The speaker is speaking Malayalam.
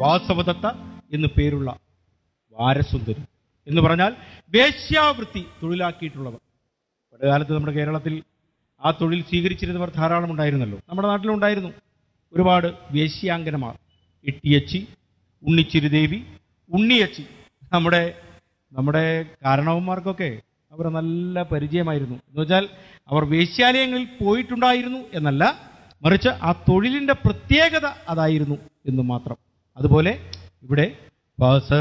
വാസവദത്ത എന്ന് പേരുള്ള വാരസുന്ദരി എന്ന് പറഞ്ഞാൽ വേശ്യാവൃത്തി തൊഴിലാക്കിയിട്ടുള്ളവർ പണ്ടുകാലത്ത് നമ്മുടെ കേരളത്തിൽ ആ തൊഴിൽ സ്വീകരിച്ചിരുന്നവർ ധാരാളം ഉണ്ടായിരുന്നല്ലോ നമ്മുടെ നാട്ടിലുണ്ടായിരുന്നു ഒരുപാട് വേശ്യാങ്കനമാർ ഇട്ടിയച്ചി ഉണ്ണിച്ചിരുദേവി ഉണ്ണിയച്ചി നമ്മുടെ നമ്മുടെ കാരണവന്മാർക്കൊക്കെ അവർ നല്ല പരിചയമായിരുന്നു എന്ന് വെച്ചാൽ അവർ വേശ്യാലയങ്ങളിൽ പോയിട്ടുണ്ടായിരുന്നു എന്നല്ല മറിച്ച് ആ തൊഴിലിന്റെ പ്രത്യേകത അതായിരുന്നു എന്ന് മാത്രം അതുപോലെ ഇവിടെ പാസ